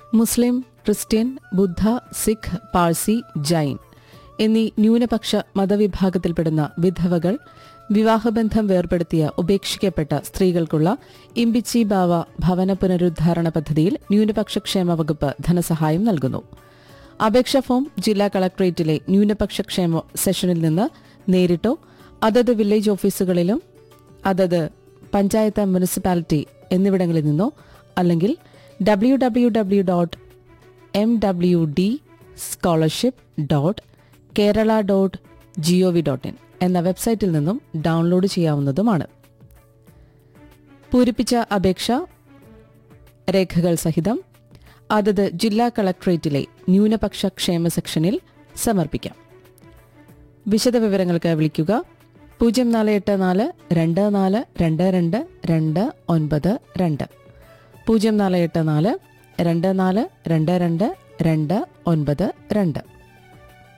മുസ്ലിം Christian ബുദ്ധ സിഖ് പാഴ്സി ജൈൻ എന്നീ ന്യൂനപക്ഷ മതവിഭാഗത്തിൽപ്പെടുന്ന വിധവകൾ വിവാഹബന്ധം വേർപെടുത്തിയ ഉപേക്ഷിക്കപ്പെട്ട സ്ത്രീകൾക്കുള്ള ഇമ്പിച്ചി ബാവ ഭവന പുനരുദ്ധാരണ പദ്ധതിയിൽ ന്യൂനപക്ഷ ക്ഷേമ വകുപ്പ് ധനസഹായം നൽകുന്നു അപേക്ഷാ ഫോം ജില്ലാ കളക്ടറേറ്റിലെ ന്യൂനപക്ഷ ക്ഷേമ സെഷനിൽ നിന്ന് നേരിട്ടോ അതത് വില്ലേജ് ഓഫീസുകളിലും അതത് പഞ്ചായത്ത് മുനിസിപ്പാലിറ്റി എന്നിവിടങ്ങളിൽ നിന്നോ അല്ലെങ്കിൽ W W W dot M W D scholarship dot Kerala dot G O V dot in എന്ന വെബ്സൈറ്റിൽ നിന്നും ഡൗൺലോഡ് ചെയ്യാവുന്നതുമാണ് പൂരിപ്പിച്ച അപേക്ഷ രേഖകൾ സഹിതം അതത് ജില്ലാ കളക്ടറേറ്റിലെ ന്യൂനപക്ഷ ക്ഷേമ സെക്ഷനിൽ സമർപ്പിക്കാം വിശദവിവരങ്ങൾക്ക് വിളിക്കുക പൂജ്യം നാല് എട്ട് നാല് രണ്ട് നാല് രണ്ട് രണ്ട് രണ്ട് ഒൻപത് രണ്ട് പൂജ്യം നാല് എട്ട് നാല് രണ്ട് നാല് രണ്ട് രണ്ട് രണ്ട് ഒൻപത് രണ്ട്